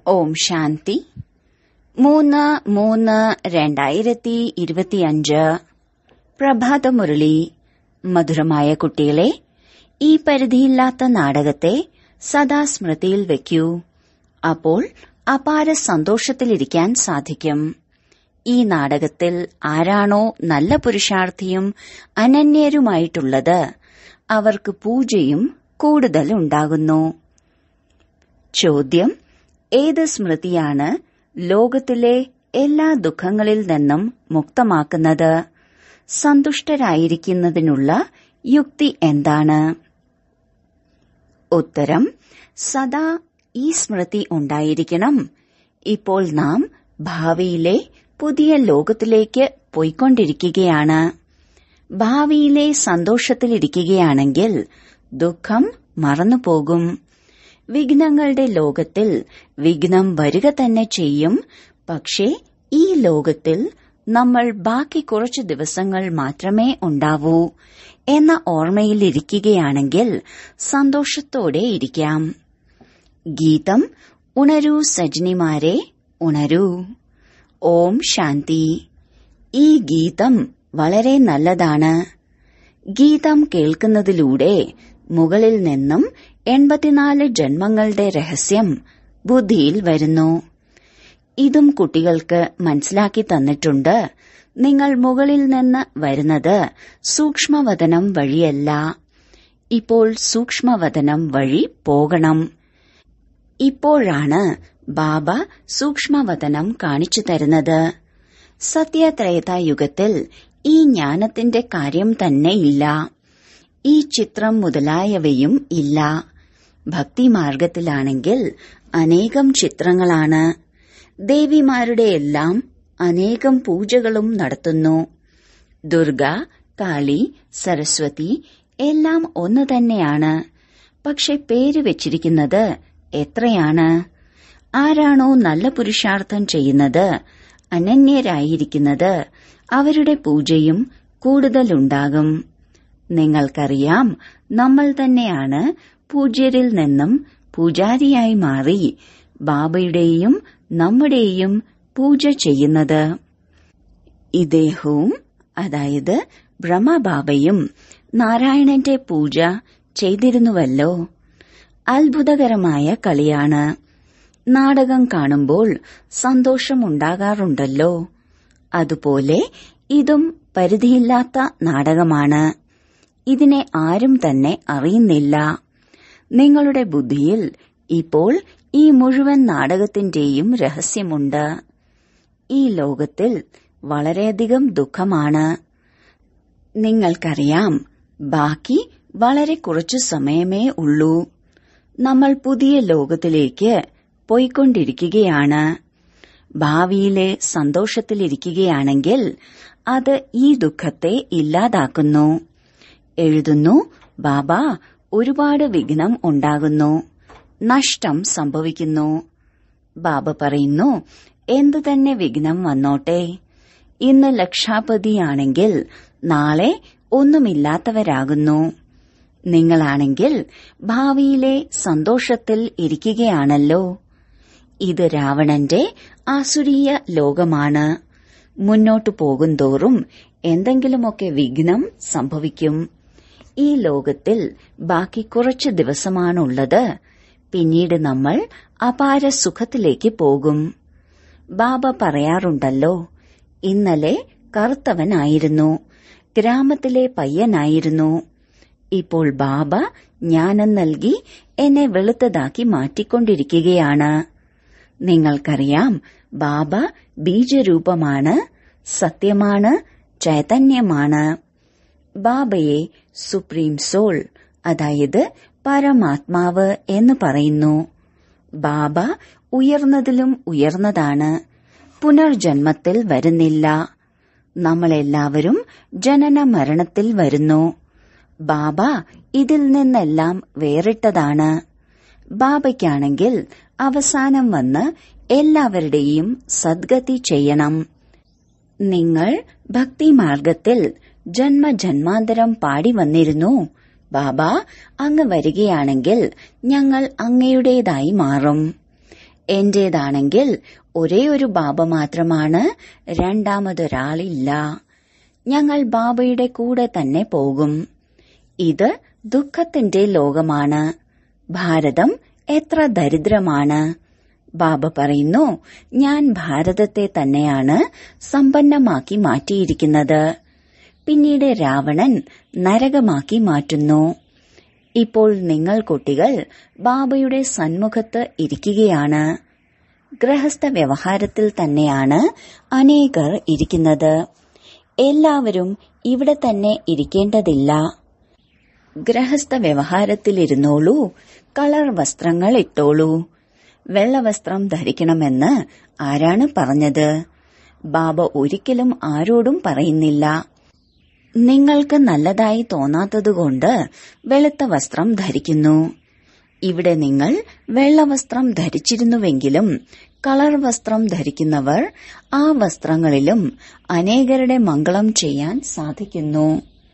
ഓം ശാന്തി മൂന്ന് മൂന്ന് രണ്ടായിരത്തി ഇരുപത്തിയഞ്ച് പ്രഭാതമുരളി മധുരമായ കുട്ടികളെ ഈ പരിധിയില്ലാത്ത നാടകത്തെ സദാ സ്മൃതിയിൽ വയ്ക്കൂ അപ്പോൾ അപാര സന്തോഷത്തിലിരിക്കാൻ സാധിക്കും ഈ നാടകത്തിൽ ആരാണോ നല്ല പുരുഷാർത്ഥിയും അനന്യരുമായിട്ടുള്ളത് അവർക്ക് പൂജയും കൂടുതൽ ഉണ്ടാകുന്നു ചോദ്യം ഏത് സ്മൃതിയാണ് ലോകത്തിലെ എല്ലാ ദുഃഖങ്ങളിൽ നിന്നും മുക്തമാക്കുന്നത് സന്തുഷ്ടരായിരിക്കുന്നതിനുള്ള യുക്തി എന്താണ് ഉത്തരം സദാ ഈ സ്മൃതി ഉണ്ടായിരിക്കണം ഇപ്പോൾ നാം ഭാവിയിലെ പുതിയ ലോകത്തിലേക്ക് പോയിക്കൊണ്ടിരിക്കുകയാണ് ഭാവിയിലെ സന്തോഷത്തിലിരിക്കുകയാണെങ്കിൽ ദുഃഖം മറന്നുപോകും വിഘ്നങ്ങളുടെ ലോകത്തിൽ വിഘ്നം വരിക തന്നെ ചെയ്യും പക്ഷേ ഈ ലോകത്തിൽ നമ്മൾ ബാക്കി കുറച്ചു ദിവസങ്ങൾ മാത്രമേ ഉണ്ടാവൂ എന്ന ഓർമ്മയിലിരിക്കുകയാണെങ്കിൽ സന്തോഷത്തോടെ ഇരിക്കാം ഗീതം ഉണരൂ സജ്നിമാരെ ഉണരൂ ഓം ശാന്തി ഈ ഗീതം വളരെ നല്ലതാണ് ഗീതം കേൾക്കുന്നതിലൂടെ മുകളിൽ നിന്നും എൺപത്തിനാല് ജന്മങ്ങളുടെ രഹസ്യം ബുദ്ധിയിൽ വരുന്നു ഇതും കുട്ടികൾക്ക് മനസ്സിലാക്കി തന്നിട്ടുണ്ട് നിങ്ങൾ മുകളിൽ നിന്ന് വരുന്നത് സൂക്ഷ്മവതനം വഴിയല്ല ഇപ്പോൾ സൂക്ഷ്മവതനം വഴി പോകണം ഇപ്പോഴാണ് ബാബ സൂക്ഷ്മവതനം കാണിച്ചു തരുന്നത് സത്യത്രേതായുഗത്തിൽ ഈ ജ്ഞാനത്തിന്റെ കാര്യം തന്നെ ഇല്ല ഈ ചിത്രം മുതലായവയും ഇല്ല ഭക്തിമാർഗത്തിലാണെങ്കിൽ അനേകം ചിത്രങ്ങളാണ് ദേവിമാരുടെ എല്ലാം അനേകം പൂജകളും നടത്തുന്നു ദുർഗ കാളി സരസ്വതി എല്ലാം ഒന്നു തന്നെയാണ് പക്ഷെ പേര് വെച്ചിരിക്കുന്നത് എത്രയാണ് ആരാണോ നല്ല പുരുഷാർത്ഥം ചെയ്യുന്നത് അനന്യരായിരിക്കുന്നത് അവരുടെ പൂജയും കൂടുതലുണ്ടാകും നിങ്ങൾക്കറിയാം നമ്മൾ തന്നെയാണ് പൂജ്യരിൽ നിന്നും പൂജാരിയായി മാറി ബാബയുടെയും നമ്മുടെയും പൂജ ചെയ്യുന്നത് ഇദ്ദേഹവും അതായത് ബ്രഹ്മബാബയും നാരായണന്റെ പൂജ ചെയ്തിരുന്നുവല്ലോ അത്ഭുതകരമായ കളിയാണ് നാടകം കാണുമ്പോൾ സന്തോഷമുണ്ടാകാറുണ്ടല്ലോ അതുപോലെ ഇതും പരിധിയില്ലാത്ത നാടകമാണ് ഇതിനെ ആരും തന്നെ അറിയുന്നില്ല നിങ്ങളുടെ ബുദ്ധിയിൽ ഇപ്പോൾ ഈ മുഴുവൻ നാടകത്തിന്റെയും രഹസ്യമുണ്ട് ഈ ലോകത്തിൽ വളരെയധികം ദുഃഖമാണ് നിങ്ങൾക്കറിയാം ബാക്കി വളരെ കുറച്ചു സമയമേ ഉള്ളൂ നമ്മൾ പുതിയ ലോകത്തിലേക്ക് പോയിക്കൊണ്ടിരിക്കുകയാണ് ഭാവിയിലെ സന്തോഷത്തിലിരിക്കുകയാണെങ്കിൽ അത് ഈ ദുഃഖത്തെ ഇല്ലാതാക്കുന്നു എഴുതുന്നു ബാബ ഒരുപാട് വിഘ്നം ഉണ്ടാകുന്നു നഷ്ടം സംഭവിക്കുന്നു ബാബ പറയുന്നു എന്തു തന്നെ വിഘ്നം വന്നോട്ടെ ഇന്ന് ലക്ഷാപതിയാണെങ്കിൽ നാളെ ഒന്നുമില്ലാത്തവരാകുന്നു നിങ്ങളാണെങ്കിൽ ഭാവിയിലെ സന്തോഷത്തിൽ ഇരിക്കുകയാണല്ലോ ഇത് രാവണന്റെ ആസുരീയ ലോകമാണ് മുന്നോട്ടു പോകുന്തോറും എന്തെങ്കിലുമൊക്കെ വിഘ്നം സംഭവിക്കും ഈ ലോകത്തിൽ ബാക്കി കുറച്ച് ദിവസമാണുള്ളത് പിന്നീട് നമ്മൾ അപാര സുഖത്തിലേക്ക് പോകും ബാബ പറയാറുണ്ടല്ലോ ഇന്നലെ കറുത്തവനായിരുന്നു ഗ്രാമത്തിലെ പയ്യനായിരുന്നു ഇപ്പോൾ ബാബ ജ്ഞാനം നൽകി എന്നെ വെളുത്തതാക്കി മാറ്റിക്കൊണ്ടിരിക്കുകയാണ് നിങ്ങൾക്കറിയാം ബാബ ബീജരൂപമാണ് സത്യമാണ് ചൈതന്യമാണ് ബാബയെ സുപ്രീം സോൾ അതായത് പരമാത്മാവ് എന്ന് പറയുന്നു ബാബ ഉയർന്നതിലും ഉയർന്നതാണ് പുനർജന്മത്തിൽ വരുന്നില്ല നമ്മളെല്ലാവരും ജനന മരണത്തിൽ വരുന്നു ബാബ ഇതിൽ നിന്നെല്ലാം വേറിട്ടതാണ് ബാബയ്ക്കാണെങ്കിൽ അവസാനം വന്ന് എല്ലാവരുടെയും സദ്ഗതി ചെയ്യണം നിങ്ങൾ ഭക്തിമാർഗത്തിൽ ജന്മജന്മാന്തരം പാടി വന്നിരുന്നു ബാബ അങ്ങ് വരികയാണെങ്കിൽ ഞങ്ങൾ അങ്ങയുടേതായി മാറും എന്റേതാണെങ്കിൽ ഒരേ ഒരു ബാബ മാത്രമാണ് രണ്ടാമതൊരാളില്ല ഞങ്ങൾ ബാബയുടെ കൂടെ തന്നെ പോകും ഇത് ദുഃഖത്തിന്റെ ലോകമാണ് ഭാരതം എത്ര ദരിദ്രമാണ് ബാബ പറയുന്നു ഞാൻ ഭാരതത്തെ തന്നെയാണ് സമ്പന്നമാക്കി മാറ്റിയിരിക്കുന്നത് പിന്നീട് രാവണൻ നരകമാക്കി മാറ്റുന്നു ഇപ്പോൾ നിങ്ങൾ കുട്ടികൾ ബാബയുടെ സന്മുഖത്ത് ഇരിക്കുകയാണ് ഗൃഹസ്ഥ വ്യവഹാരത്തിൽ തന്നെയാണ് അനേകർ ഇരിക്കുന്നത് എല്ലാവരും ഇവിടെ തന്നെ ഇരിക്കേണ്ടതില്ല ഗൃഹസ്ഥ വ്യവഹാരത്തിലിരുന്നോളൂ കളർ വസ്ത്രങ്ങൾ ഇട്ടോളൂ വെള്ളവസ്ത്രം ധരിക്കണമെന്ന് ആരാണ് പറഞ്ഞത് ബാബ ഒരിക്കലും ആരോടും പറയുന്നില്ല നിങ്ങൾക്ക് നല്ലതായി തോന്നാത്തതുകൊണ്ട് വെളുത്ത വസ്ത്രം ധരിക്കുന്നു ഇവിടെ നിങ്ങൾ വെള്ളവസ്ത്രം ധരിച്ചിരുന്നുവെങ്കിലും കളർ വസ്ത്രം ധരിക്കുന്നവർ ആ വസ്ത്രങ്ങളിലും അനേകരുടെ മംഗളം ചെയ്യാൻ സാധിക്കുന്നു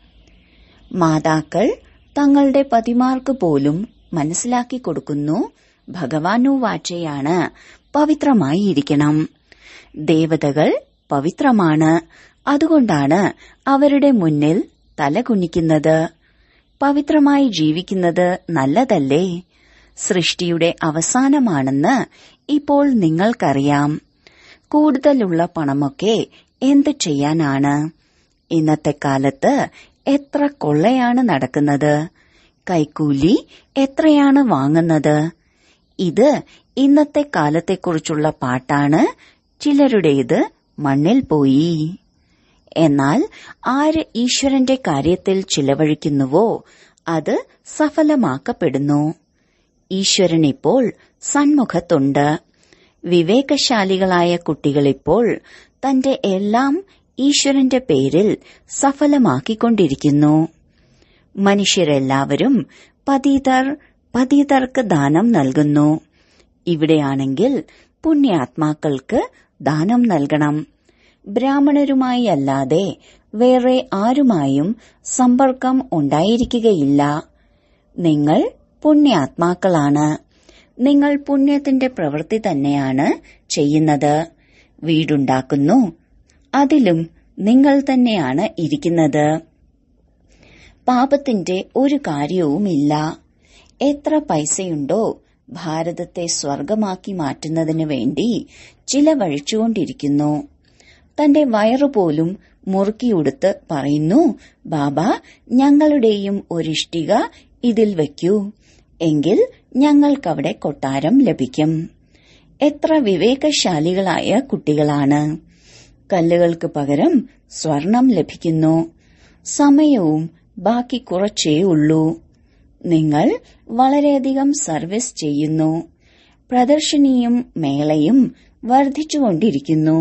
മാതാക്കൾ തങ്ങളുടെ പതിമാർക്ക് പോലും മനസ്സിലാക്കി കൊടുക്കുന്നു ഭഗവാനു വാച്ചയാണ് പവിത്രമായി ഇരിക്കണം ദേവതകൾ പവിത്രമാണ് അതുകൊണ്ടാണ് അവരുടെ മുന്നിൽ തല കുനിക്കുന്നത് പവിത്രമായി ജീവിക്കുന്നത് നല്ലതല്ലേ സൃഷ്ടിയുടെ അവസാനമാണെന്ന് ഇപ്പോൾ നിങ്ങൾക്കറിയാം കൂടുതലുള്ള പണമൊക്കെ എന്ത് ചെയ്യാനാണ് ഇന്നത്തെ കാലത്ത് എത്ര കൊള്ളയാണ് നടക്കുന്നത് കൈക്കൂലി എത്രയാണ് വാങ്ങുന്നത് ഇത് ഇന്നത്തെ കാലത്തെക്കുറിച്ചുള്ള പാട്ടാണ് ചിലരുടേത് മണ്ണിൽ പോയി എന്നാൽ ആര് ഈശ്വരന്റെ കാര്യത്തിൽ ചിലവഴിക്കുന്നുവോ അത് സഫലമാക്കപ്പെടുന്നു ഈശ്വരൻ ഇപ്പോൾ സന്മുഖത്തുണ്ട് വിവേകശാലികളായ കുട്ടികളിപ്പോൾ തന്റെ എല്ലാം ഈശ്വരന്റെ പേരിൽ സഫലമാക്കിക്കൊണ്ടിരിക്കുന്നു മനുഷ്യരെല്ലാവരും പതീതർ പതീതർക്ക് ദാനം നൽകുന്നു ഇവിടെയാണെങ്കിൽ പുണ്യാത്മാക്കൾക്ക് ദാനം നൽകണം ബ്രാഹ്മണരുമായി അല്ലാതെ വേറെ ആരുമായും സമ്പർക്കം ഉണ്ടായിരിക്കുകയില്ല നിങ്ങൾ പുണ്യാത്മാക്കളാണ് നിങ്ങൾ പുണ്യത്തിന്റെ പ്രവൃത്തി തന്നെയാണ് ചെയ്യുന്നത് വീടുണ്ടാക്കുന്നു അതിലും നിങ്ങൾ തന്നെയാണ് ഇരിക്കുന്നത് പാപത്തിന്റെ ഒരു കാര്യവുമില്ല എത്ര പൈസയുണ്ടോ ഭാരതത്തെ സ്വർഗമാക്കി മാറ്റുന്നതിന് വേണ്ടി ചിലവഴിച്ചുകൊണ്ടിരിക്കുന്നു തന്റെ വയറുപോലും മുറുക്കിയുടുത്ത് പറയുന്നു ബാബ ഞങ്ങളുടെയും ഒരിഷ്ടിക ഇതിൽ വയ്ക്കൂ എങ്കിൽ ഞങ്ങൾക്കവിടെ കൊട്ടാരം ലഭിക്കും എത്ര വിവേകശാലികളായ കുട്ടികളാണ് കല്ലുകൾക്ക് പകരം സ്വർണം ലഭിക്കുന്നു സമയവും ബാക്കി കുറച്ചേ ഉള്ളൂ നിങ്ങൾ വളരെയധികം സർവീസ് ചെയ്യുന്നു പ്രദർശനിയും മേളയും വർദ്ധിച്ചുകൊണ്ടിരിക്കുന്നു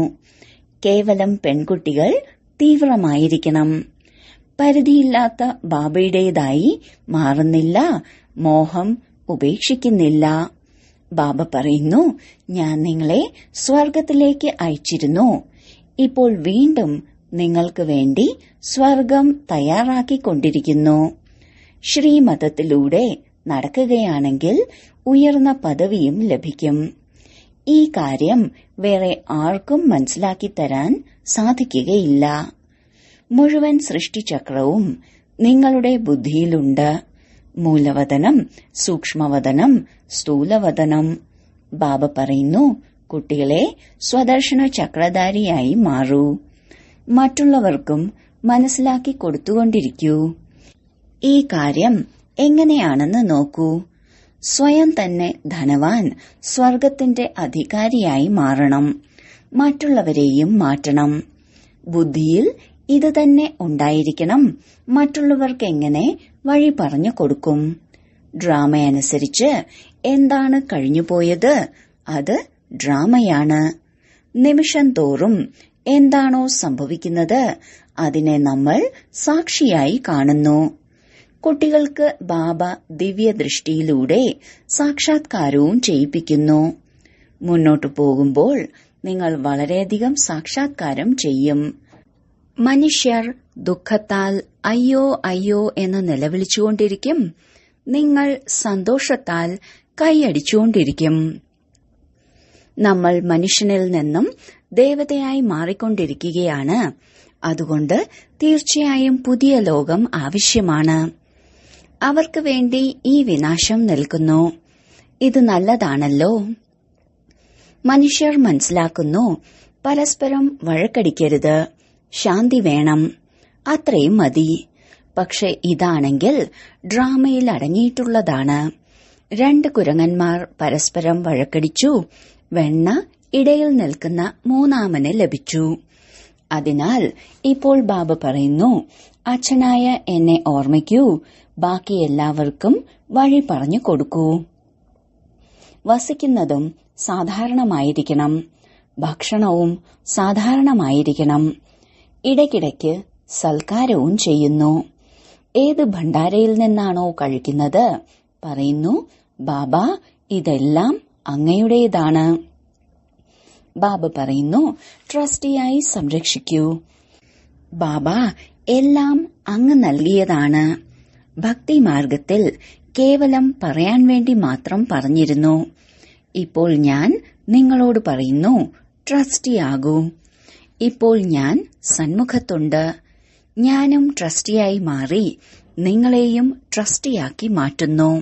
കേവലം പെൺകുട്ടികൾ തീവ്രമായിരിക്കണം പരിധിയില്ലാത്ത ബാബയുടേതായി മാറുന്നില്ല മോഹം ഉപേക്ഷിക്കുന്നില്ല ബാബ പറയുന്നു ഞാൻ നിങ്ങളെ സ്വർഗത്തിലേക്ക് അയച്ചിരുന്നു ഇപ്പോൾ വീണ്ടും നിങ്ങൾക്ക് വേണ്ടി സ്വർഗം തയ്യാറാക്കിക്കൊണ്ടിരിക്കുന്നു ശ്രീമതത്തിലൂടെ നടക്കുകയാണെങ്കിൽ ഉയർന്ന പദവിയും ലഭിക്കും ഈ കാര്യം വേറെ ആർക്കും മനസ്സിലാക്കി തരാൻ സാധിക്കുകയില്ല മുഴുവൻ സൃഷ്ടിചക്രവും നിങ്ങളുടെ ബുദ്ധിയിലുണ്ട് മൂലവതനം സൂക്ഷ്മവതനം സ്ഥൂലവതനം ബാബ പറയുന്നു കുട്ടികളെ സ്വദർശന ചക്രധാരിയായി മാറൂ മറ്റുള്ളവർക്കും മനസ്സിലാക്കി കൊടുത്തുകൊണ്ടിരിക്കൂ ഈ കാര്യം എങ്ങനെയാണെന്ന് നോക്കൂ സ്വയം തന്നെ ധനവാൻ സ്വർഗത്തിന്റെ അധികാരിയായി മാറണം മറ്റുള്ളവരെയും മാറ്റണം ബുദ്ധിയിൽ ഇത് തന്നെ ഉണ്ടായിരിക്കണം മറ്റുള്ളവർക്ക് എങ്ങനെ വഴി പറഞ്ഞു കൊടുക്കും ഡ്രാമയനുസരിച്ച് എന്താണ് കഴിഞ്ഞുപോയത് അത് ഡ്രാമയാണ് നിമിഷം തോറും എന്താണോ സംഭവിക്കുന്നത് അതിനെ നമ്മൾ സാക്ഷിയായി കാണുന്നു കുട്ടികൾക്ക് ബാബ ദിവ്യദൃഷ്ടിയിലൂടെ സാക്ഷാത്കാരവും ചെയ്യിപ്പിക്കുന്നു മുന്നോട്ടു പോകുമ്പോൾ നിങ്ങൾ വളരെയധികം സാക്ഷാത്കാരം ചെയ്യും മനുഷ്യർ ദുഃഖത്താൽ അയ്യോ അയ്യോ എന്ന് നിലവിളിച്ചുകൊണ്ടിരിക്കും നിങ്ങൾ സന്തോഷത്താൽ കൈയടിച്ചുകൊണ്ടിരിക്കും നമ്മൾ മനുഷ്യനിൽ നിന്നും ദേവതയായി മാറിക്കൊണ്ടിരിക്കുകയാണ് അതുകൊണ്ട് തീർച്ചയായും പുതിയ ലോകം ആവശ്യമാണ് അവർക്ക് വേണ്ടി ഈ വിനാശം നിൽക്കുന്നു ഇത് നല്ലതാണല്ലോ മനുഷ്യർ മനസ്സിലാക്കുന്നു പരസ്പരം വഴക്കടിക്കരുത് ശാന്തി വേണം അത്രയും മതി പക്ഷെ ഇതാണെങ്കിൽ ഡ്രാമയിൽ അടങ്ങിയിട്ടുള്ളതാണ് രണ്ട് കുരങ്ങന്മാർ പരസ്പരം വഴക്കടിച്ചു വെണ്ണ ഇടയിൽ നിൽക്കുന്ന മൂന്നാമന് ലഭിച്ചു അതിനാൽ ഇപ്പോൾ ബാബ പറയുന്നു അച്ഛനായ എന്നെ ഓർമ്മിക്കൂ ബാക്കി എല്ലാവർക്കും വഴി പറഞ്ഞു കൊടുക്കൂ വസിക്കുന്നതും സാധാരണമായിരിക്കണം ഭക്ഷണവും സാധാരണമായിരിക്കണം ഇടയ്ക്കിടയ്ക്ക് സൽക്കാരവും ചെയ്യുന്നു ഏത് ഭണ്ഡാരയിൽ നിന്നാണോ കഴിക്കുന്നത് പറയുന്നു ബാബ ഇതെല്ലാം അങ്ങയുടേതാണ് ബാബ പറയുന്നു ട്രസ്റ്റിയായി സംരക്ഷിക്കൂ ബാബ എല്ലാം അങ്ങ് നൽകിയതാണ് ഭക്തിമാർഗത്തിൽ കേവലം പറയാൻ വേണ്ടി മാത്രം പറഞ്ഞിരുന്നു ഇപ്പോൾ ഞാൻ നിങ്ങളോട് പറയുന്നു ട്രസ്റ്റിയാകൂ ഇപ്പോൾ ഞാൻ സന്മുഖത്തുണ്ട് ഞാനും ട്രസ്റ്റിയായി മാറി നിങ്ങളെയും ട്രസ്റ്റിയാക്കി മാറ്റുന്നു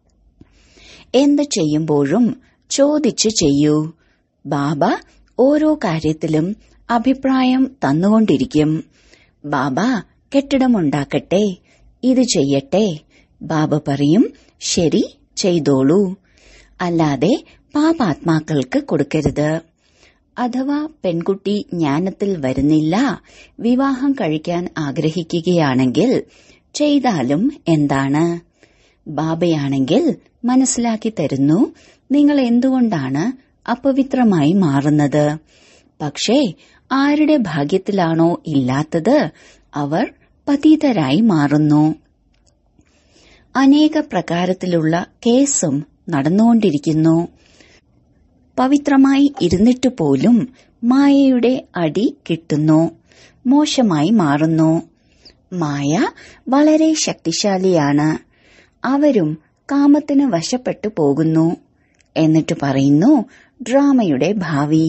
എന്ത് ചെയ്യുമ്പോഴും ചോദിച്ചു ചെയ്യൂ ബാബ ഓരോ കാര്യത്തിലും അഭിപ്രായം തന്നുകൊണ്ടിരിക്കും ബാബ കെട്ടിടമുണ്ടാക്കട്ടെ ഇത് ചെയ്യട്ടെ ബാബ പറയും ശരി ചെയ്തോളൂ അല്ലാതെ പാപാത്മാക്കൾക്ക് കൊടുക്കരുത് അഥവാ പെൺകുട്ടി ജ്ഞാനത്തിൽ വരുന്നില്ല വിവാഹം കഴിക്കാൻ ആഗ്രഹിക്കുകയാണെങ്കിൽ ചെയ്താലും എന്താണ് ബാബയാണെങ്കിൽ മനസ്സിലാക്കി തരുന്നു നിങ്ങൾ എന്തുകൊണ്ടാണ് അപവിത്രമായി മാറുന്നത് പക്ഷേ ആരുടെ ഭാഗ്യത്തിലാണോ ഇല്ലാത്തത് അവർ പതീതരായി മാറുന്നു അനേക പ്രകാരത്തിലുള്ള കേസും നടന്നുകൊണ്ടിരിക്കുന്നു പവിത്രമായി ഇരുന്നിട്ട് പോലും മായയുടെ അടി കിട്ടുന്നു മോശമായി മാറുന്നു മായ വളരെ ശക്തിശാലിയാണ് അവരും കാമത്തിന് വശപ്പെട്ടു പോകുന്നു എന്നിട്ട് പറയുന്നു ഡ്രാമയുടെ ഭാവി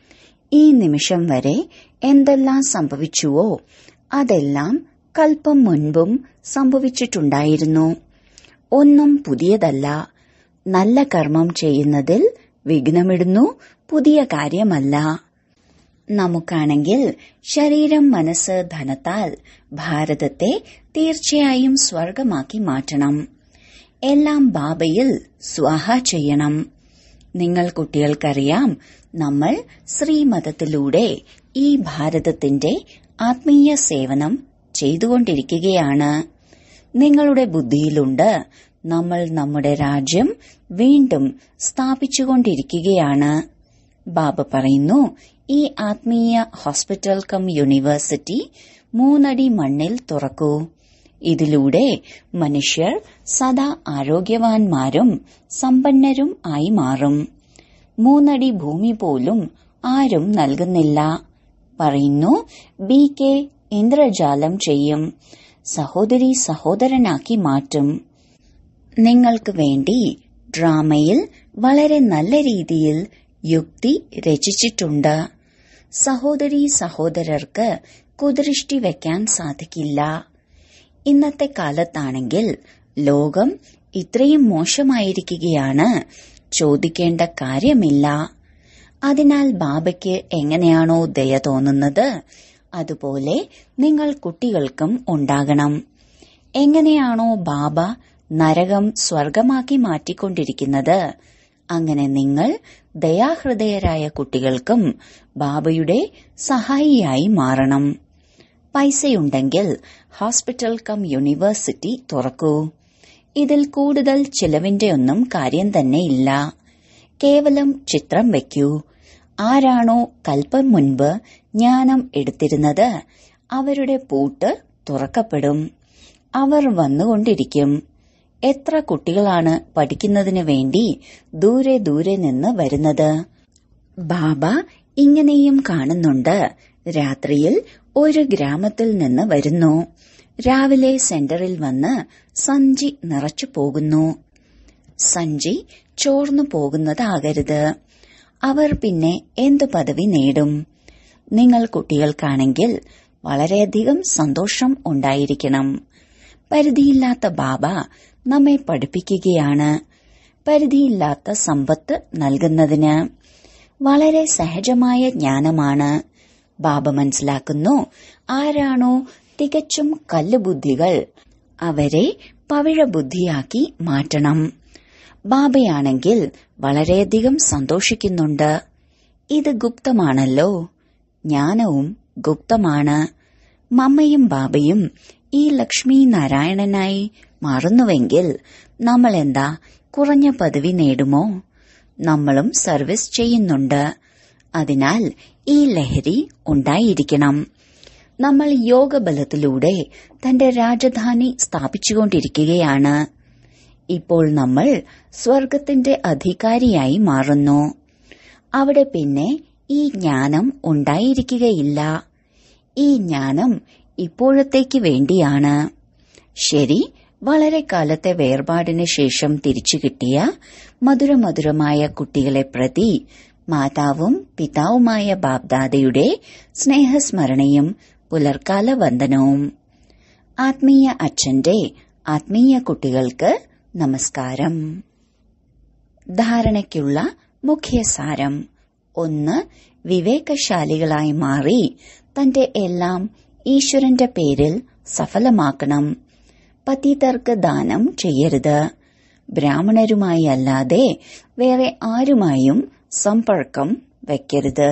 ഈ നിമിഷം വരെ എന്തെല്ലാം സംഭവിച്ചുവോ അതെല്ലാം കൽപ്പം മുൻപും സംഭവിച്ചിട്ടുണ്ടായിരുന്നു ഒന്നും പുതിയതല്ല നല്ല കർമ്മം ചെയ്യുന്നതിൽ വിഘ്നമിടുന്നു പുതിയ കാര്യമല്ല നമുക്കാണെങ്കിൽ ശരീരം മനസ്സ് ധനത്താൽ ഭാരതത്തെ തീർച്ചയായും സ്വർഗമാക്കി മാറ്റണം എല്ലാം ബാബയിൽ സ്വാഹ ചെയ്യണം നിങ്ങൾ കുട്ടികൾക്കറിയാം നമ്മൾ ശ്രീമതത്തിലൂടെ ഈ ഭാരതത്തിന്റെ ആത്മീയ സേവനം ചെയ്തുകൊണ്ടിരിക്കുകയാണ് നിങ്ങളുടെ ബുദ്ധിയിലുണ്ട് നമ്മൾ നമ്മുടെ രാജ്യം വീണ്ടും സ്ഥാപിച്ചുകൊണ്ടിരിക്കുകയാണ് ബാബ പറയുന്നു ഈ ആത്മീയ ഹോസ്പിറ്റൽ കം യൂണിവേഴ്സിറ്റി മൂന്നടി മണ്ണിൽ തുറക്കൂ ഇതിലൂടെ മനുഷ്യർ സദാ ആരോഗ്യവാന്മാരും സമ്പന്നരും ആയി മാറും മൂന്നടി ഭൂമി പോലും ആരും നൽകുന്നില്ല പറയുന്നു ബി കെ ഇന്ദ്രജാലം ചെയ്യും സഹോദരി സഹോദരനാക്കി മാറ്റും നിങ്ങൾക്ക് വേണ്ടി ഡ്രാമയിൽ വളരെ നല്ല രീതിയിൽ യുക്തി രചിച്ചിട്ടുണ്ട് സഹോദരി സഹോദരർക്ക് കുദൃഷ്ടി വെക്കാൻ സാധിക്കില്ല ഇന്നത്തെ കാലത്താണെങ്കിൽ ലോകം ഇത്രയും മോശമായിരിക്കുകയാണ് ചോദിക്കേണ്ട കാര്യമില്ല അതിനാൽ ബാബയ്ക്ക് എങ്ങനെയാണോ ദയ തോന്നുന്നത് അതുപോലെ നിങ്ങൾ കുട്ടികൾക്കും ഉണ്ടാകണം എങ്ങനെയാണോ ബാബ നരകം സ്വർഗമാക്കി മാറ്റിക്കൊണ്ടിരിക്കുന്നത് അങ്ങനെ നിങ്ങൾ ദയാഹൃദയരായ കുട്ടികൾക്കും ബാബയുടെ സഹായിയായി മാറണം പൈസയുണ്ടെങ്കിൽ ഹോസ്പിറ്റൽ കം യൂണിവേഴ്സിറ്റി തുറക്കൂ ഇതിൽ കൂടുതൽ ചിലവിന്റെ ഒന്നും കാര്യം തന്നെ ഇല്ല കേവലം ചിത്രം വയ്ക്കൂ ആരാണോ കൽപ്പം മുൻപ് ജ്ഞാനം എടുത്തിരുന്നത് അവരുടെ പൂട്ട് തുറക്കപ്പെടും അവർ വന്നുകൊണ്ടിരിക്കും എത്ര കുട്ടികളാണ് പഠിക്കുന്നതിന് വേണ്ടി ദൂരെ ദൂരെ നിന്ന് വരുന്നത് ബാബ ഇങ്ങനെയും കാണുന്നുണ്ട് രാത്രിയിൽ ഒരു ഗ്രാമത്തിൽ നിന്ന് വരുന്നു രാവിലെ സെന്ററിൽ വന്ന് സഞ്ചി നിറച്ചു പോകുന്നു സഞ്ചി ചോർന്നു പോകുന്നതാകരുത് അവർ പിന്നെ എന്ത് പദവി നേടും നിങ്ങൾ കുട്ടികൾക്കാണെങ്കിൽ വളരെയധികം സന്തോഷം ഉണ്ടായിരിക്കണം പരിധിയില്ലാത്ത ബാബ നമ്മെ പഠിപ്പിക്കുകയാണ് പരിധിയില്ലാത്ത സമ്പത്ത് നൽകുന്നതിന് വളരെ സഹജമായ ജ്ഞാനമാണ് ബാബ മനസ്സിലാക്കുന്നു ആരാണോ തികച്ചും കല്ലുബുദ്ധികൾ അവരെ പവിഴബുദ്ധിയാക്കി മാറ്റണം ബാബയാണെങ്കിൽ വളരെയധികം സന്തോഷിക്കുന്നുണ്ട് ഇത് ഗുപ്തമാണല്ലോ ജ്ഞാനവും ഗുപ്തമാണ് മമ്മയും ബാബയും ഈ ലക്ഷ്മി നാരായണനായി മാറുന്നുവെങ്കിൽ നമ്മൾ എന്താ കുറഞ്ഞ പദവി നേടുമോ നമ്മളും സർവീസ് ചെയ്യുന്നുണ്ട് അതിനാൽ ഈ ലഹരി ഉണ്ടായിരിക്കണം നമ്മൾ യോഗബലത്തിലൂടെ തന്റെ രാജധാനി സ്ഥാപിച്ചുകൊണ്ടിരിക്കുകയാണ് ഇപ്പോൾ നമ്മൾ സ്വർഗത്തിന്റെ അധികാരിയായി മാറുന്നു അവിടെ പിന്നെ ഈ ജ്ഞാനം ഉണ്ടായിരിക്കുകയില്ല ഈ ജ്ഞാനം ഇപ്പോഴത്തേക്ക് വേണ്ടിയാണ് ശരി വളരെ കാലത്തെ വേർപാടിന് ശേഷം തിരിച്ചു കിട്ടിയ മധുരമധുരമായ കുട്ടികളെ പ്രതി മാതാവും പിതാവുമായ ബാബ്ദാദയുടെ സ്നേഹസ്മരണയും പുലർക്കാല വന്ദനവും ആത്മീയ അച്ഛന്റെ ആത്മീയ കുട്ടികൾക്ക് നമസ്കാരം ധാരണയ്ക്കുള്ള മുഖ്യസാരം ഒന്ന് വിവേകശാലികളായി മാറി തന്റെ എല്ലാം ഈശ്വരന്റെ പേരിൽ സഫലമാക്കണം പതിതർക്ക് ദാനം ചെയ്യരുത് ബ്രാഹ്മണരുമായി അല്ലാതെ വേറെ ആരുമായും സമ്പർക്കം വയ്ക്കരുത്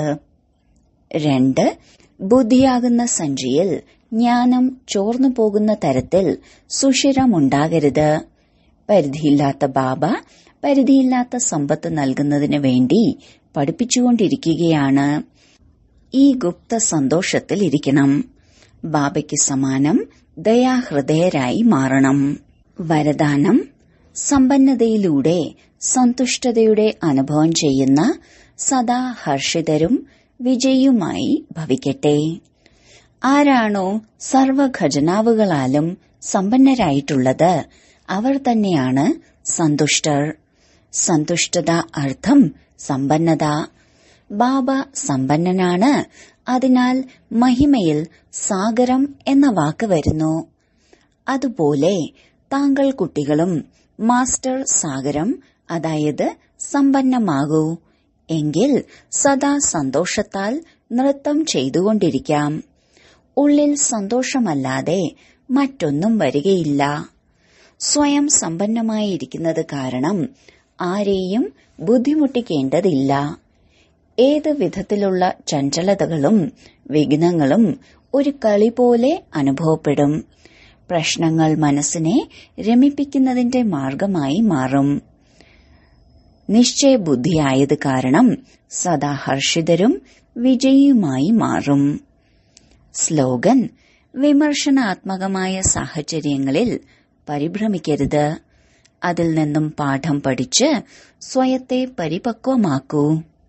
രണ്ട് ബുദ്ധിയാകുന്ന സഞ്ചിയിൽ ജ്ഞാനം ചോർന്നു പോകുന്ന തരത്തിൽ സുഷിരമുണ്ടാകരുത് പരിധിയില്ലാത്ത ബാബ പരിധിയില്ലാത്ത സമ്പത്ത് നൽകുന്നതിന് വേണ്ടി പഠിപ്പിച്ചുകൊണ്ടിരിക്കുകയാണ് ഈ ഗുപ്ത സന്തോഷത്തിൽ ഇരിക്കണം ബാബയ്ക്ക് സമാനം ദയാഹൃദയരായി മാറണം വരദാനം സമ്പന്നതയിലൂടെ സന്തുഷ്ടതയുടെ അനുഭവം ചെയ്യുന്ന സദാ ഹർഷിതരും വിജയിയുമായി ഭവിക്കട്ടെ ആരാണോ സർവഖജനാവുകളാലും സമ്പന്നരായിട്ടുള്ളത് അവർ തന്നെയാണ് സന്തുഷ്ടർ സന്തുഷ്ടത അർത്ഥം സമ്പന്നത ബാബ സമ്പന്നനാണ് അതിനാൽ മഹിമയിൽ സാഗരം എന്ന വാക്ക് വരുന്നു അതുപോലെ താങ്കൾ കുട്ടികളും മാസ്റ്റർ സാഗരം അതായത് സമ്പന്നമാകൂ എങ്കിൽ സദാ സന്തോഷത്താൽ നൃത്തം ചെയ്തുകൊണ്ടിരിക്കാം ഉള്ളിൽ സന്തോഷമല്ലാതെ മറ്റൊന്നും വരികയില്ല സ്വയം സമ്പന്നമായിരിക്കുന്നത് കാരണം ആരെയും ബുദ്ധിമുട്ടിക്കേണ്ടതില്ല ഏത് വിധത്തിലുള്ള ചഞ്ചലതകളും വിഘ്നങ്ങളും ഒരു കളി പോലെ അനുഭവപ്പെടും പ്രശ്നങ്ങൾ മനസ്സിനെ രമിപ്പിക്കുന്നതിന്റെ മാർഗമായി മാറും നിശ്ചയബുദ്ധിയായത് കാരണം സദാ ഹർഷിതരും വിജയിയുമായി മാറും സ്ലോഗൻ വിമർശനാത്മകമായ സാഹചര്യങ്ങളിൽ പരിഭ്രമിക്കരുത് അതിൽ നിന്നും പാഠം പഠിച്ച് സ്വയത്തെ പരിപക്വമാക്കൂ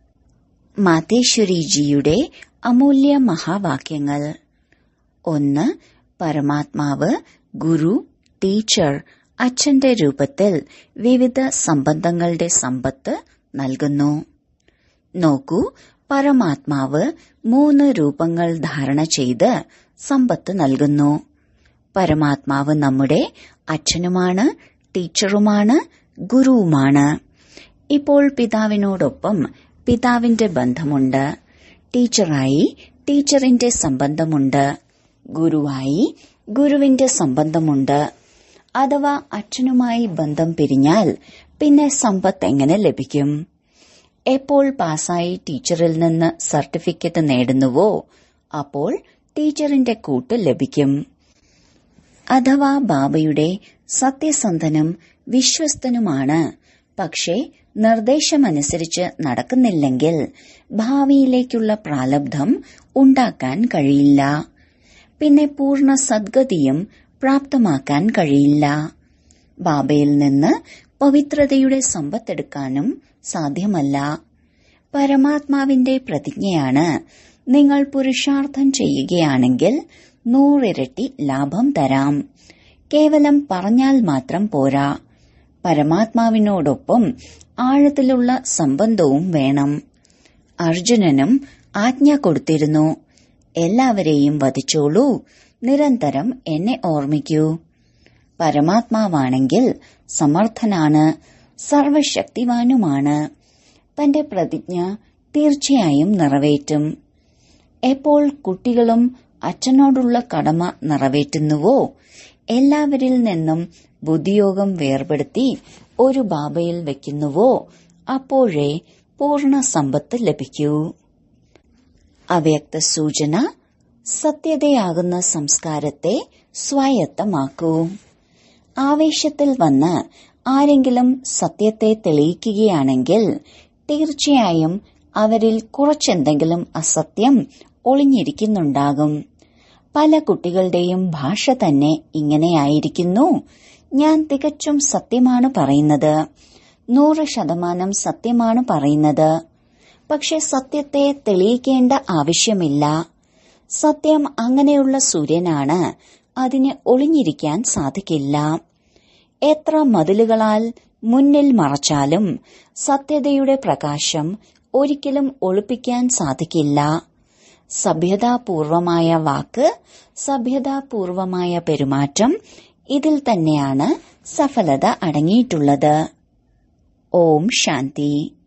മാതേശ്വരിജിയുടെ അമൂല്യ മഹാവാക്യങ്ങൾ ഒന്ന് പരമാത്മാവ് ഗുരു ടീച്ചർ അച്ഛന്റെ രൂപത്തിൽ വിവിധ സംബന്ധങ്ങളുടെ സമ്പത്ത് നൽകുന്നു നോക്കൂ പരമാത്മാവ് മൂന്ന് രൂപങ്ങൾ ധാരണ ചെയ്ത് സമ്പത്ത് നൽകുന്നു പരമാത്മാവ് നമ്മുടെ അച്ഛനുമാണ് ടീച്ചറുമാണ് ഗുരുവുമാണ് ഇപ്പോൾ പിതാവിനോടൊപ്പം പിതാവിന്റെ ബന്ധമുണ്ട് ടീച്ചറായി ടീച്ചറിന്റെ സംബന്ധമുണ്ട് ഗുരുവായി ഗുരുവിന്റെ സംബന്ധമുണ്ട് അഥവാ അച്ഛനുമായി ബന്ധം പിരിഞ്ഞാൽ പിന്നെ സമ്പത്ത് എങ്ങനെ ലഭിക്കും എപ്പോൾ പാസ്സായി ടീച്ചറിൽ നിന്ന് സർട്ടിഫിക്കറ്റ് നേടുന്നുവോ അപ്പോൾ ടീച്ചറിന്റെ കൂട്ട് ലഭിക്കും അഥവാ ബാബയുടെ സത്യസന്ധനും വിശ്വസ്തനുമാണ് പക്ഷേ നിർദ്ദേശമനുസരിച്ച് നടക്കുന്നില്ലെങ്കിൽ ഭാവിയിലേക്കുള്ള പ്രാലബ്ധം ഉണ്ടാക്കാൻ കഴിയില്ല പിന്നെ പൂർണ്ണ സദ്ഗതിയും പ്രാപ്തമാക്കാൻ കഴിയില്ല ബാബയിൽ നിന്ന് പവിത്രതയുടെ സമ്പത്തെടുക്കാനും സാധ്യമല്ല പരമാത്മാവിന്റെ പ്രതിജ്ഞയാണ് നിങ്ങൾ പുരുഷാർത്ഥം ചെയ്യുകയാണെങ്കിൽ നൂറിരട്ടി ലാഭം തരാം കേവലം പറഞ്ഞാൽ മാത്രം പോരാ പരമാത്മാവിനോടൊപ്പം ആഴത്തിലുള്ള സംബന്ധവും വേണം അർജുനനും ആജ്ഞ കൊടുത്തിരുന്നു എല്ലാവരെയും വധിച്ചോളൂ നിരന്തരം എന്നെ ഓർമ്മിക്കൂ പരമാത്മാവാണെങ്കിൽ സമർത്ഥനാണ് സർവശക്തിവാനുമാണ് തന്റെ പ്രതിജ്ഞ തീർച്ചയായും നിറവേറ്റും എപ്പോൾ കുട്ടികളും അച്ഛനോടുള്ള കടമ നിറവേറ്റുന്നുവോ എല്ലാവരിൽ നിന്നും ബുദ്ധിയോഗം വേർപെടുത്തി ഒരു ബാബയിൽ വെക്കുന്നുവോ അപ്പോഴേ പൂർണ്ണ സമ്പത്ത് ലഭിക്കൂ അവ്യക്ത സൂചന സത്യതയാകുന്ന സംസ്കാരത്തെ സ്വായത്തമാക്കൂ ആവേശത്തിൽ വന്ന് ആരെങ്കിലും സത്യത്തെ തെളിയിക്കുകയാണെങ്കിൽ തീർച്ചയായും അവരിൽ കുറച്ചെന്തെങ്കിലും അസത്യം ഒളിഞ്ഞിരിക്കുന്നുണ്ടാകും പല കുട്ടികളുടെയും ഭാഷ തന്നെ ഇങ്ങനെയായിരിക്കുന്നു ഞാൻ തികച്ചും സത്യമാണ് പറയുന്നത് നൂറ് ശതമാനം സത്യമാണ് പറയുന്നത് പക്ഷെ സത്യത്തെ തെളിയിക്കേണ്ട ആവശ്യമില്ല സത്യം അങ്ങനെയുള്ള സൂര്യനാണ് അതിന് ഒളിഞ്ഞിരിക്കാൻ സാധിക്കില്ല എത്ര മതിലുകളാൽ മുന്നിൽ മറച്ചാലും സത്യതയുടെ പ്രകാശം ഒരിക്കലും ഒളിപ്പിക്കാൻ സാധിക്കില്ല സഭ്യതാപൂർവമായ വാക്ക് സഭ്യതാപൂർവമായ പെരുമാറ്റം ഇതിൽ തന്നെയാണ് സഫലത അടങ്ങിയിട്ടുള്ളത് ഓം ശാന്തി